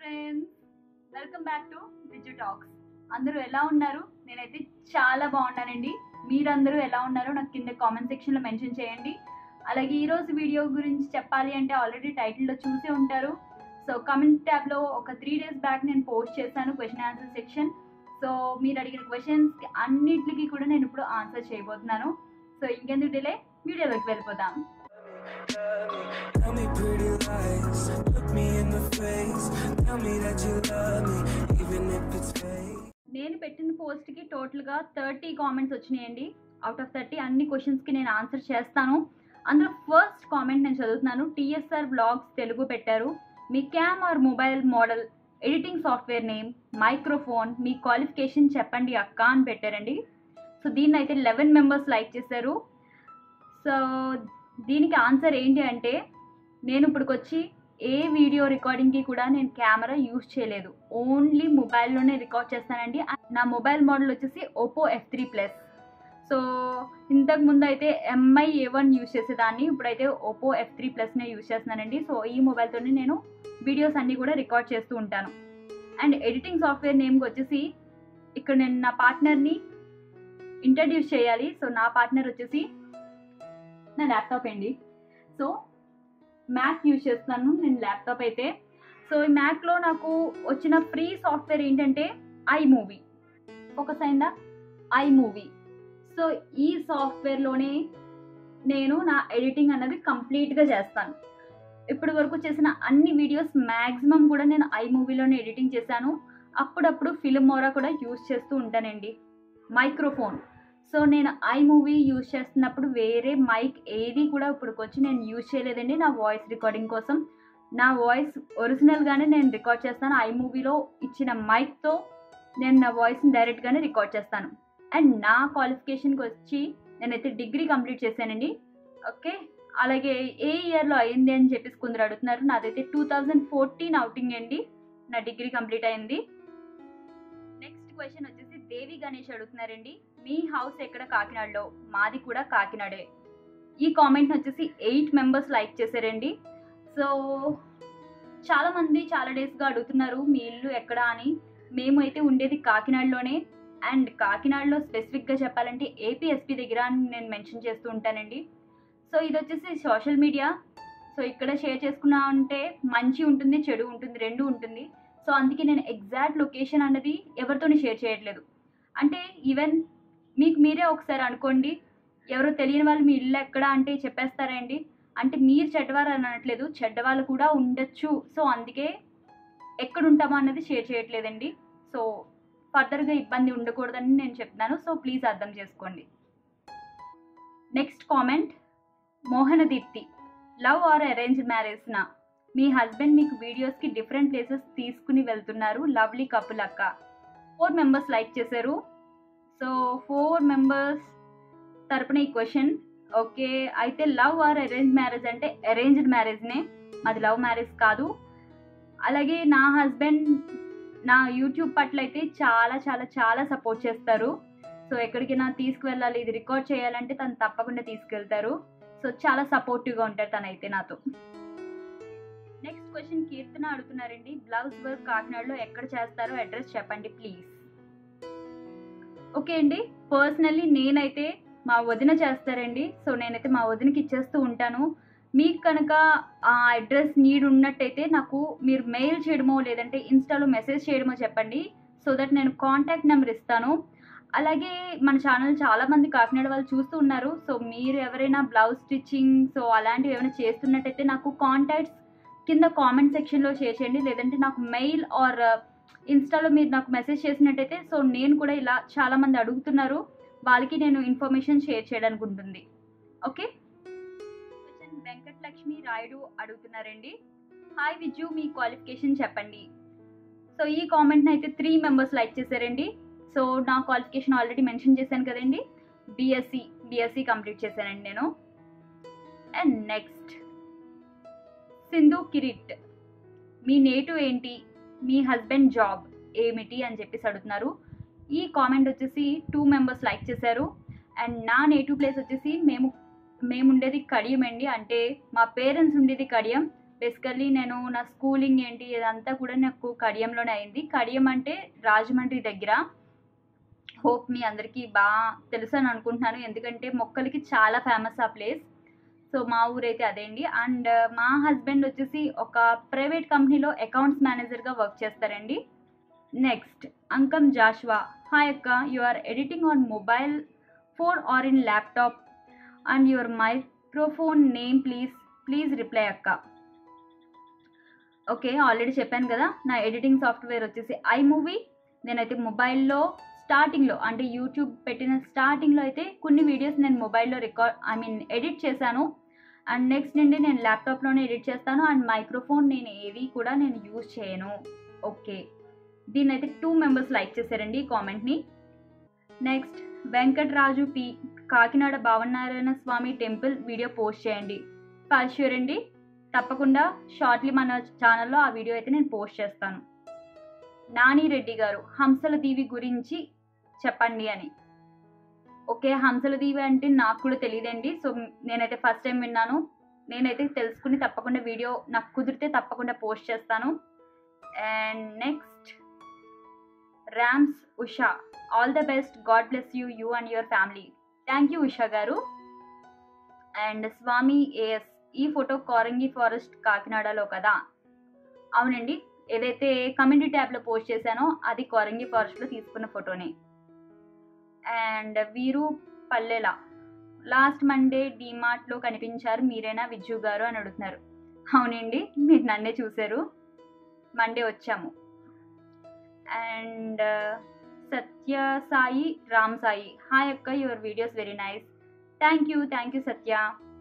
Friends welcome back to Viju talks అందరూ ఎలా ఉన్నారు నేనైతే చాలా బాగున్నానండి మీరందరూ ఎలా ఉన్నారో నాకు కింద కామెంట్ సెక్షన్లో మెన్షన్ చేయండి అలాగే ఈరోజు వీడియో గురించి చెప్పాలి అంటే ఆల్రెడీ టైటిల్లో చూసే ఉంటారు సో కమెంట్ ట్యాబ్లో ఒక త్రీ డేస్ బ్యాక్ నేను పోస్ట్ చేశాను క్వశ్చన్ ఆన్సర్ సెక్షన్ సో మీరు అడిగిన క్వశ్చన్స్కి అన్నిటికీ కూడా నేను ఇప్పుడు ఆన్సర్ చేయబోతున్నాను సో ఇంకెందుకు డిలే వీడియోలోకి వెళ్ళిపోదాం Tell me pretty lies, look me in the face. Tell me that you love me, even if it's fake. నేను పెట్టిన పోస్ట్కి టోటల్గా థర్టీ కామెంట్స్ వచ్చినాయండి అవుట్ ఆఫ్ థర్టీ అన్ని క్వశ్చన్స్కి నేను ఆన్సర్ చేస్తాను అందులో ఫస్ట్ కామెంట్ నేను చదువుతున్నాను టీఎస్ఆర్ బ్లాగ్స్ తెలుగు పెట్టారు మీ cam or mobile model editing software name microphone మీ క్వాలిఫికేషన్ చెప్పండి అక్క అని పెట్టారండి సో దీన్ని అయితే లెవెన్ మెంబర్స్ లైక్ చేశారు సో దీనికి ఆన్సర్ ఏంటి అంటే నేను ఇప్పటికొచ్చి ఏ వీడియో రికార్డింగ్కి కూడా నేను కెమెరా యూజ్ చేయలేదు ఓన్లీ మొబైల్లోనే రికార్డ్ చేస్తానండి నా మొబైల్ మోడల్ వచ్చేసి Oppo F three plus so ఇంతకు ముందు అయితే ఎంఐ ఏ వన్ యూజ్ చేసేదాన్ని ఇప్పుడైతే ఓపో ఎఫ్ త్రీ ప్లస్నే యూజ్ చేస్తున్నానండి సో ఈ మొబైల్తోనే నేను వీడియోస్ అన్నీ కూడా రికార్డ్ చేస్తూ ఉంటాను అండ్ ఎడిటింగ్ సాఫ్ట్వేర్ నేమ్కి వచ్చేసి ఇక్కడ నేను నా పార్ట్నర్ని ఇంట్రడ్యూస్ చేయాలి సో నా పార్ట్నర్ వచ్చేసి నా ల్యాప్టాప్ అండి సో మ్యాక్ యూజ్ చేస్తున్నాను నేను ల్యాప్టాప్ అయితే సో ఈ మ్యాక్లో నాకు వచ్చిన ఫ్రీ సాఫ్ట్వేర్ ఏంటంటే ఐ మూవీ ఫోకస్ అయిందా ఐ మూవీ సో ఈ సాఫ్ట్వేర్లోనే నేను నా ఎడిటింగ్ అన్నది కంప్లీట్గా చేస్తాను ఇప్పటి వరకు చేసిన అన్ని వీడియోస్ మ్యాక్సిమం కూడా నేను ఐ మూవీలోనే ఎడిటింగ్ చేశాను అప్పుడప్పుడు ఫిల్మోరా కూడా యూజ్ చేస్తూ ఉంటానండి మైక్రోఫోన్ సో నేను ఐ మూవీ యూజ్ చేస్తున్నప్పుడు వేరే మైక్ ఏది కూడా ఇప్పటికొచ్చి నేను యూజ్ చేయలేదండి నా వాయిస్ రికార్డింగ్ కోసం నా వాయిస్ ఒరిజినల్గానే నేను రికార్డ్ చేస్తాను ఐ మూవీలో ఇచ్చిన మైక్తో నేను నా వాయిస్ని డైరెక్ట్గానే రికార్డ్ చేస్తాను అండ్ నా క్వాలిఫికేషన్కి వచ్చి నేనైతే డిగ్రీ కంప్లీట్ చేశానండి ఓకే అలాగే ఏ ఇయర్లో అయింది అని చెప్పేసి కొందరు అడుగుతున్నారు నాదైతే టూ థౌజండ్ ఫోర్టీన్ అవుటింగ్ అండి నా డిగ్రీ కంప్లీట్ అయింది నెక్స్ట్ క్వశ్చన్ వచ్చేసి దేవి గణేష్ అడుగుతున్నారండి మీ హౌస్ ఎక్కడ కాకినాడలో మాది కూడా కాకినాడే ఈ కామెంట్ వచ్చేసి ఎయిట్ మెంబర్స్ లైక్ చేశారండి సో చాలామంది చాలా డేస్గా అడుగుతున్నారు మీ ఇల్లు ఎక్కడ అని మేము అయితే ఉండేది కాకినాడలోనే అండ్ కాకినాడలో స్పెసిఫిక్గా చెప్పాలంటే ఏపీఎస్పీ దగ్గర అని నేను మెన్షన్ చేస్తూ ఉంటానండి సో ఇది వచ్చేసి సోషల్ మీడియా సో ఇక్కడ షేర్ చేసుకున్నా అంటే మంచి ఉంటుంది చెడు ఉంటుంది రెండు ఉంటుంది సో అందుకే నేను ఎగ్జాక్ట్ లొకేషన్ అన్నది ఎవరితోని షేర్ చేయట్లేదు అంటే ఈవెన్ మీకు మీరే ఒకసారి అనుకోండి ఎవరో తెలియని వాళ్ళు మీ ఇల్లు ఎక్కడ అంటే చెప్పేస్తారండి అంటే మీరు చెడ్డవారు అని అనట్లేదు చెడ్డవాళ్ళు కూడా ఉండొచ్చు సో అందుకే ఎక్కడ ఉంటామో అన్నది షేర్ చేయట్లేదండి సో ఫర్దర్గా ఇబ్బంది ఉండకూడదని నేను చెప్తున్నాను సో ప్లీజ్ అర్థం చేసుకోండి next comment Mohana Deepti love or arrange marriage నా మీ హస్బెండ్ మీకు వీడియోస్కి డిఫరెంట్ ప్లేసెస్ తీసుకుని వెళ్తున్నారు లవ్లీ కపుల్ అక్క ఫోర్ మెంబర్స్ లైక్ చేశారు సో ఫోర్ మెంబర్స్ తరపున ఈ క్వశ్చన్ ఓకే అయితే లవ్ ఆర్ అరేంజ్ మ్యారేజ్ అంటే అరేంజ్డ్ మ్యారేజ్నే మాది లవ్ మ్యారేజ్ కాదు అలాగే నా హస్బెండ్ నా యూట్యూబ్ పట్ల అయితే చాలా చాలా చాలా సపోర్ట్ చేస్తారు సో ఎక్కడికైనా తీసుకువెళ్ళాలి ఇది రికార్డ్ చేయాలంటే తను తప్పకుండా తీసుకెళ్తారు సో చాలా సపోర్టివ్గా ఉంటారు తనైతే నాతో నెక్స్ట్ క్వశ్చన్ కీర్తన అడుగుతున్నారండి బ్లౌజ్ వర్క్ కాకినాడలో ఎక్కడ చేస్తారో అడ్రస్ చెప్పండి ప్లీజ్ ఓకే అండి పర్సనల్లీ నేనైతే మా వదిన చేస్తారండి సో నేనైతే మా వదినకి ఇచ్చేస్తూ ఉంటాను మీకు కనుక ఆ అడ్రస్ నీడ్ ఉన్నట్టయితే నాకు మీరు మెయిల్ చేయడమో లేదంటే ఇన్స్టాలో మెసేజ్ చేయడమో చెప్పండి సో దట్ నేను కాంటాక్ట్ నెంబర్ ఇస్తాను అలాగే మన ఛానల్ చాలామంది కాకినాడ వాళ్ళు చూస్తూ ఉన్నారు సో మీరు ఎవరైనా బ్లౌజ్ స్టిచ్చింగ్ సో అలాంటివి ఏమైనా చేస్తున్నట్టయితే నాకు కాంటాక్ట్స్ కింద కామెంట్ సెక్షన్లో షేర్ చేయండి లేదంటే నాకు మెయిల్ ఆర్ ఇన్స్టాలో మీరు నాకు మెసేజ్ చేసినట్టయితే సో నేను కూడా ఇలా చాలామంది అడుగుతున్నారు వాళ్ళకి నేను ఇన్ఫర్మేషన్ షేర్ చేయడానికి ఉంటుంది ఓకే క్వశ్చన్ వెంకట లక్ష్మి రాయుడు అడుగుతున్నారండి హాయ్ విజు మీ క్వాలిఫికేషన్ చెప్పండి సో ఈ కామెంట్ని అయితే త్రీ మెంబర్స్ లైక్ చేశారండి సో నా క్వాలిఫికేషన్ ఆల్రెడీ మెన్షన్ చేశాను కదండి బీఎస్సీ బీఎస్సీ కంప్లీట్ చేశానండి నేను అండ్ నెక్స్ట్ సింధు కిరిట్ మీ నేటివ్ ఏంటి మీ హస్బెండ్ జాబ్ ఏమిటి అని చెప్పేసి అడుగుతున్నారు ఈ కామెంట్ వచ్చేసి టూ మెంబర్స్ లైక్ చేశారు అండ్ నా నేటివ్ ప్లేస్ వచ్చేసి మేము మేము ఉండేది కడియం అండి అంటే మా పేరెంట్స్ ఉండేది కడియం బేసికల్లీ నేను నా స్కూలింగ్ ఏంటి ఇదంతా కూడా నాకు కడియంలోనే అయింది కడియం అంటే రాజమండ్రి దగ్గర హోప్ మీ అందరికీ బాగా తెలుసు అని అనుకుంటున్నాను ఎందుకంటే మొక్కలకి చాలా ఫేమస్ ఆ ప్లేస్ సో మా ఊరైతే అదే అండి అండ్ మా హస్బెండ్ వచ్చేసి ఒక ప్రైవేట్ కంపెనీలో అకౌంట్స్ మేనేజర్గా వర్క్ చేస్తారండి నెక్స్ట్ అంకం జాష్వా హాయ్ అక్క you are editing on mobile phone or in laptop and your microphone name please please reply అక్క ఓకే ఆల్రెడీ చెప్పాను కదా నా ఎడిటింగ్ సాఫ్ట్వేర్ వచ్చేసి ఐ మూవీ నేనైతే మొబైల్లో స్టార్టింగ్లో అంటే యూట్యూబ్ పెట్టిన స్టార్టింగ్లో అయితే కొన్ని వీడియోస్ నేను మొబైల్లో రికార్డ్ ఐ మీన్ ఎడిట్ చేశాను అండ్ నెక్స్ట్ నుండి నేను ల్యాప్టాప్లోనే ఎడిట్ చేస్తాను అండ్ మైక్రోఫోన్ నేను ఏది కూడా నేను యూజ్ చేయను ఓకే దీన్ని అయితే టూ మెంబర్స్ లైక్ చేశారండి ఈ కామెంట్ని next Venkataraju P Kakinada Bhavanarayana Swamy temple video post చేయండి షూర్ అండి తప్పకుండా షార్ట్లీ మన ఛానల్లో ఆ వీడియో అయితే నేను పోస్ట్ చేస్తాను నాని రెడ్డి గారు హంసల దీవి గురించి చెప్పండి అని ఓకే హంసల దీవి అంటే నాకు కూడా తెలియదండి సో నేనైతే ఫస్ట్ టైం విన్నాను నేనైతే తెలుసుకుని తప్పకుండా వీడియో నాకు కుదిరితే తప్పకుండా పోస్ట్ చేస్తాను and next Rams Usha all the best God bless you you and your family thank you Usha గారు అండ్ స్వామి ఏఎస్ ఈ ఫోటో కోరంగి ఫారెస్ట్ కాకినాడలో కదా అవునండి ఏదైతే కమ్యూనిటీ ట్యాబ్లో పోస్ట్ చేశానో అది కోరంగి ఫారెస్ట్లో తీసుకున్న ఫోటోనే అండ్ వీరు పల్లెల లాస్ట్ మండే డీమార్ట్లో కనిపించారు మీరేనా విజ్జు గారు అని అడుగుతున్నారు అవునండి మీరు నన్నే చూశారు మండే వచ్చాము అండ్ సత్య సాయి రామ్ సాయి హాయ్ అక్క your videos very nice thank you thank you Satya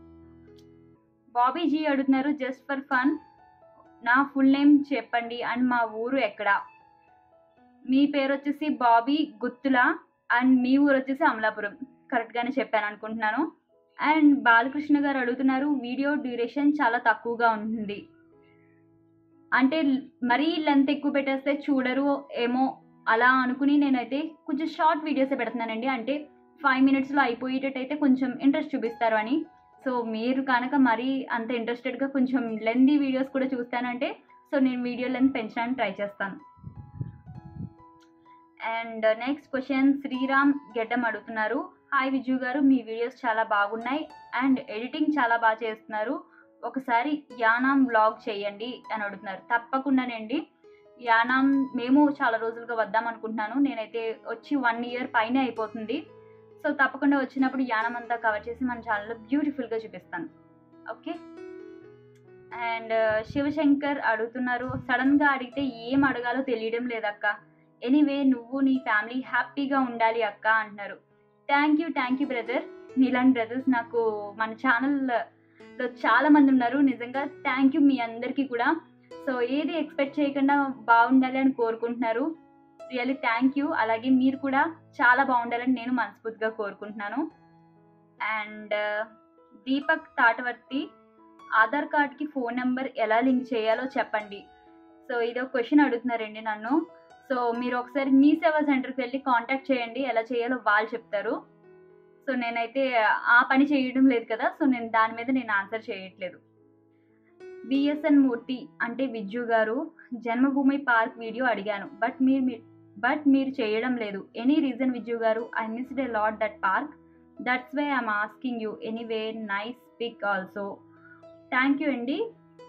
Babiji అడుగుతున్నారు జస్ట్ ఫర్ ఫన్ నా ఫుల్ నేమ్ చెప్పండి అండ్ మా ఊరు ఎక్కడ మీ పేరు వచ్చేసి బాబీ గుత్తుల అండ్ మీ ఊరు వచ్చేసి అమలాపురం కరెక్ట్గానే చెప్పాను అనుకుంటున్నాను అండ్ బాలకృష్ణ గారు అడుగుతున్నారు వీడియో డ్యూరేషన్ చాలా తక్కువగా ఉంటుంది అంటే మరీ లెంత్ ఎక్కువ పెట్టేస్తే చూడరు ఏమో అలా అనుకుని నేనైతే కొంచెం షార్ట్ వీడియోసే పెడుతున్నానండి అంటే ఫైవ్ మినిట్స్లో అయిపోయేటట్టు అయితే కొంచెం ఇంట్రెస్ట్ చూపిస్తారు అని సో మీరు కనుక మరీ అంత ఇంట్రెస్టెడ్గా కొంచెం లెందీ వీడియోస్ కూడా చూస్తానంటే సో నేను వీడియో లెంత్ పెంచడానికి ట్రై చేస్తాను and next question Sriram Geddam అడుగుతున్నారు హాయ్ విజు గారు మీ వీడియోస్ చాలా బాగున్నాయి అండ్ ఎడిటింగ్ చాలా బాగా చేస్తున్నారు ఒకసారి యానాం బ్లాగ్ చేయండి అని అడుగుతున్నారు తప్పకుండానండి యానాం మేము చాలా రోజులుగా వద్దాం అనుకుంటున్నాను నేనైతే వచ్చి వన్ ఇయర్ పైనే అయిపోతుంది సో తప్పకుండా వచ్చినప్పుడు యానం అంతా కవర్ చేసి మన ఛానల్లో బ్యూటిఫుల్గా చూపిస్తాను ఓకే అండ్ శివశంకర్ అడుగుతున్నారు సడన్గా అడిగితే ఏం అడగాలో తెలియడం లేదక్క ఎనీవే నువ్వు నీ ఫ్యామిలీ హ్యాపీగా ఉండాలి అక్క అంటున్నారు thank you thank you brother నీలాంటి బ్రదర్స్ నాకు మన ఛానల్లో చాలా మంది ఉన్నారు నిజంగా థ్యాంక్ యూ మీ అందరికీ కూడా సో ఏది ఎక్స్పెక్ట్ చేయకుండా బాగుండాలి అని కోరుకుంటున్నారు రియల్లీ థ్యాంక్ యూ అలాగే మీరు కూడా చాలా బాగుండాలని నేను మనస్ఫూర్తిగా కోరుకుంటున్నాను అండ్ దీపక్ తాటవర్తి ఆధార్ కార్డ్కి ఫోన్ నెంబర్ ఎలా లింక్ చేయాలో చెప్పండి సో ఇది ఒక క్వశ్చన్ అడుగుతున్నారండి నన్ను సో మీరు ఒకసారి మీ సేవా సెంటర్కి వెళ్ళి కాంటాక్ట్ చేయండి ఎలా చేయాలో వాళ్ళు చెప్తారు సో నేనైతే ఆ పని చేయడం లేదు కదా సో నేను దాని మీద నేను ఆన్సర్ చేయట్లేదు బిఎస్ఎన్ మూర్తి అంటే విజ్జు గారు జన్మభూమి పార్క్ వీడియో అడిగాను బట్ మీరు బట్ మీరు చేయడం లేదు ఎనీ రీజన్ విజ్జు గారు I missed a lot that park that's why I'm asking you anyway nice pic also thank you అండి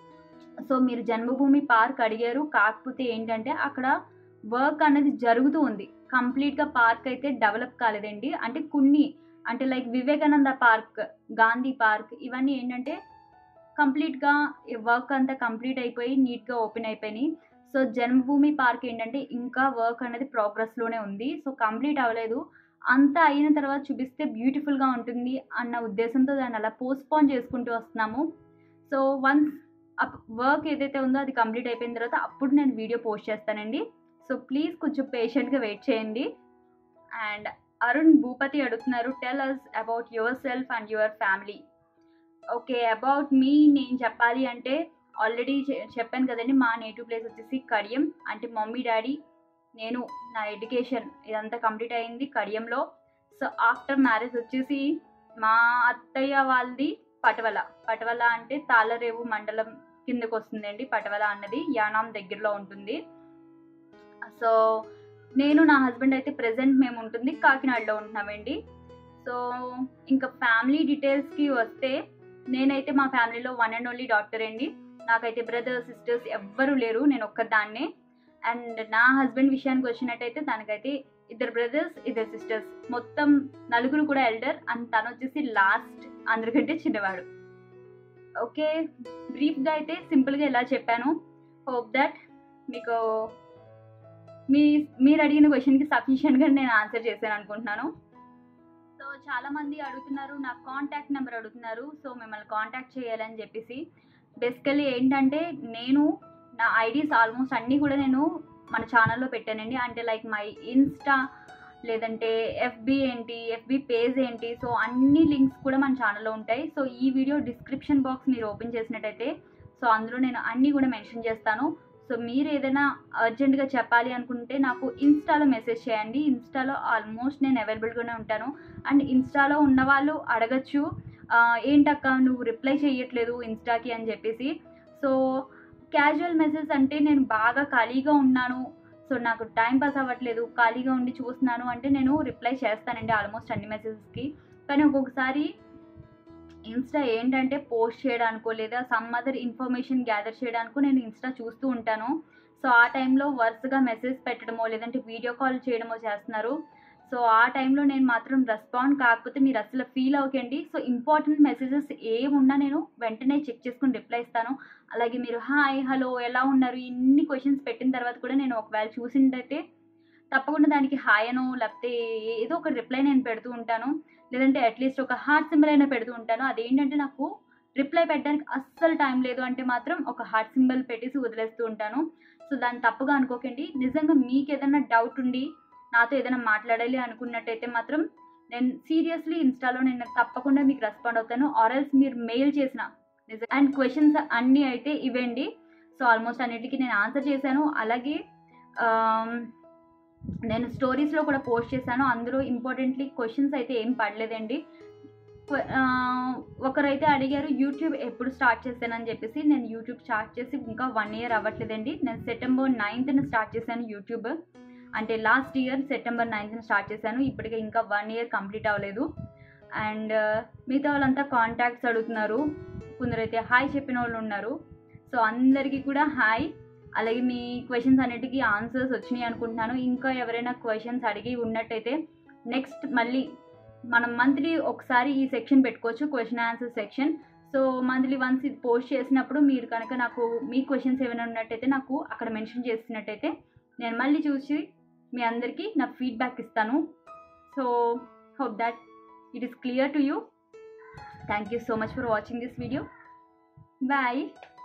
సో మీరు జన్మభూమి పార్క్ అడిగారు కాకపోతే ఏంటంటే అక్కడ వర్క్ అనేది జరుగుతూ ఉంది కంప్లీట్గా పార్క్ అయితే డెవలప్ కాలేదండి అంటే కొన్ని అంటే like Vivekananda park Gandhi park ఇవన్నీ ఏంటంటే కంప్లీట్గా వర్క్ అంతా కంప్లీట్ అయిపోయి నీట్గా ఓపెన్ అయిపోయినాయి సో జన్మభూమి పార్క్ ఏంటంటే ఇంకా వర్క్ అనేది ప్రోగ్రెస్లోనే ఉంది సో కంప్లీట్ అవ్వలేదు అంతా అయిన తర్వాత చూపిస్తే బ్యూటిఫుల్గా ఉంటుంది అన్న ఉద్దేశంతో దాన్ని అలా పోస్ట్పోన్ చేసుకుంటూ వస్తున్నాము సో వన్స్ వర్క్ ఏదైతే ఉందో అది కంప్లీట్ అయిపోయిన తర్వాత అప్పుడు నేను వీడియో పోస్ట్ చేస్తానండి సో ప్లీజ్ కొంచెం పేషెంట్గా వెయిట్ చేయండి అండ్ అరుణ్ భూపతి అడుగుతున్నారు tell us about yourself and your family okay about మీ నేను చెప్పాలి అంటే ఆల్రెడీ చెప్పాను కదండి మా నేటివ్ ప్లేస్ వచ్చేసి కడియం అంటే మమ్మీ డాడీ నేను నా ఎడ్యుకేషన్ ఇదంతా కంప్లీట్ అయింది కడియంలో సో ఆఫ్టర్ మ్యారేజ్ వచ్చేసి మా అత్తయ్య వాళ్ళది పటవల పటవల అంటే తాళరేవు మండలం కిందకు వస్తుందండి పటవల అన్నది యానాం దగ్గరలో ఉంటుంది సో నేను నా హస్బెండ్ అయితే ప్రెసెంట్ మేము ఉంటుంది కాకినాడలో ఉంటున్నామండి సో ఇంకా ఫ్యామిలీ డీటెయిల్స్కి వస్తే నేనైతే మా ఫ్యామిలీలో వన్ అండ్ ఓన్లీ డాక్టర్ అండి నాకైతే బ్రదర్స్ సిస్టర్స్ ఎవ్వరూ లేరు నేను ఒక్కదాన్నే అండ్ నా హస్బెండ్ విషయానికి వచ్చినట్టయితే తనకైతే ఇద్దరు బ్రదర్స్ ఇద్దరు సిస్టర్స్ మొత్తం నలుగురు కూడా ఎల్డర్ అండ్ తను వచ్చేసి లాస్ట్ అందరికంటే చిన్నవాడు ఓకే బ్రీఫ్గా అయితే సింపుల్గా ఇలా చెప్పాను హోప్ దట్ మీకు మీ మీరు అడిగిన క్వశ్చన్కి సఫిషియెంట్గా నేను ఆన్సర్ చేశాను అనుకుంటున్నాను సో చాలా మంది అడుగుతున్నారు నా కాంటాక్ట్ నెంబర్ అడుగుతున్నారు సో మిమ్మల్ని కాంటాక్ట్ చేయాలని చెప్పేసి బేసికలీ ఏంటంటే నేను నా ఐడీస్ ఆల్మోస్ట్ అన్నీ కూడా నేను మన ఛానల్లో పెట్టానండి అంటే లైక్ మై ఇన్స్టా లేదంటే ఎఫ్బి ఏంటి ఎఫ్బి పేజ్ ఏంటి సో అన్ని లింక్స్ కూడా మన ఛానల్లో ఉంటాయి సో ఈ వీడియో డిస్క్రిప్షన్ బాక్స్ మీరు ఓపెన్ చేసినట్టయితే సో అందులో నేను అన్నీ కూడా మెన్షన్ చేస్తాను సో మీరు ఏదైనా అర్జెంటుగా చెప్పాలి అనుకుంటే నాకు ఇన్స్టాలో మెసేజ్ చేయండి ఇన్స్టాలో ఆల్మోస్ట్ నేను అవైలబుల్గానే ఉంటాను అండ్ ఇన్స్టాలో ఉన్న వాళ్ళు అడగచ్చు "ఆ, ఏంటక్క నువ్వు రిప్లై చేయట్లేదు ఇన్స్టాకి అని చెప్పేసి సో క్యాజువల్ మెసేజ్ అంటే నేను బాగా ఖాళీగా ఉన్నాను సో నాకు టైం పాస్ అవ్వట్లేదు ఖాళీగా ఉండి చూస్తున్నాను అంటే నేను రిప్లై చేస్తానండి ఆల్మోస్ట్ అన్ని మెసేజెస్కి కానీ ఒక్కొక్కసారి ఇన్స్టా ఏంటంటే పోస్ట్ చేయడానికో లేదా సమ్ అదర్ ఇన్ఫర్మేషన్ గ్యాదర్ చేయడానికో నేను ఇన్స్టా చూస్తూ ఉంటాను సో ఆ టైంలో వరుసగా మెసేజ్ పెట్టడమో లేదంటే వీడియో కాల్ చేయడమో చేస్తున్నారు సో ఆ టైంలో నేను మాత్రం రెస్పాండ్ కాకపోతే మీరు అసలు ఫీల్ అవ్వకండి సో ఇంపార్టెంట్ మెసేజెస్ ఏమున్నా నేను వెంటనే చెక్ చేసుకుని రిప్లై ఇస్తాను అలాగే మీరు హాయ్ హలో ఎలా ఉన్నారు ఇన్ని క్వశ్చన్స్ పెట్టిన తర్వాత కూడా నేను ఒకవేళ చూసిందైతే తప్పకుండా దానికి హాయ్ అనో లేకపోతే ఏదో ఒక రిప్లై నేను పెడుతూ ఉంటాను లేదంటే అట్లీస్ట్ ఒక హార్ట్ సింబల్ అయినా పెడుతూ ఉంటాను అదేంటంటే నాకు రిప్లై పెట్టడానికి అస్సలు టైం లేదు అంటే మాత్రం ఒక హార్ట్ సింబల్ పెట్టేసి వదిలేస్తూ ఉంటాను సో దాన్ని తప్పుగా అనుకోకండి నిజంగా మీకు ఏదైనా డౌట్ ఉండి నాతో ఏదైనా మాట్లాడాలి అనుకున్నట్టయితే మాత్రం నేను సీరియస్లీ ఇన్స్టాలో నేను తప్పకుండా మీకు రెస్పాండ్ అవుతాను ఆర్ఎల్స్ మీరు మెయిల్ చేసిన అండ్ క్వశ్చన్స్ అన్నీ అయితే ఇవ్వండి సో ఆల్మోస్ట్ అన్నిటికీ నేను ఆన్సర్ చేశాను అలాగే ఆమ్, నేను స్టోరీస్లో కూడా పోస్ట్ చేశాను అందులో ఇంపార్టెంట్లీ క్వశ్చన్స్ అయితే ఏం పడలేదండి క్వ- ఆ, ఒకరైతే అడిగారు యూట్యూబ్ ఎప్పుడు స్టార్ట్ చేశానని చెప్పేసి నేను యూట్యూబ్ స్టార్ట్ చేసి ఇంకా వన్ ఇయర్ అవ్వట్లేదండి నేను సెప్టెంబర్ నైన్త్న స్టార్ట్ చేశాను యూట్యూబ్ అంటే లాస్ట్ ఇయర్ సెప్టెంబర్ నైన్త్న స్టార్ట్ చేశాను ఇప్పటికే ఇంకా వన్ ఇయర్ కంప్లీట్ అవ్వలేదు అండ్ మిగతా వాళ్ళంతా కాంటాక్ట్స్ అడుగుతున్నారు కొందరైతే హాయ్ చెప్పిన వాళ్ళు ఉన్నారు సో అందరికీ కూడా హాయ్ అలాగే మీ క్వశ్చన్స్ అన్నిటికీ ఆన్సర్స్ వచ్చినాయి అనుకుంటున్నాను ఇంకా ఎవరైనా క్వశ్చన్స్ అడిగి ఉన్నట్టయితే నెక్స్ట్ మళ్ళీ మనం మంత్లీ ఒకసారి ఈ సెక్షన్ పెట్టుకోవచ్చు question answer section so monthly once ఇది పోస్ట్ చేసినప్పుడు మీరు కనుక నాకు మీ క్వశ్చన్స్ ఏమైనా ఉన్నట్టయితే నాకు అక్కడ మెన్షన్ చేసినట్టయితే నేను మళ్ళీ చూసి మీ అందరికీ నా ఫీడ్బ్యాక్ ఇస్తాను so hope that it is clear to you thank you so much for watching this video bye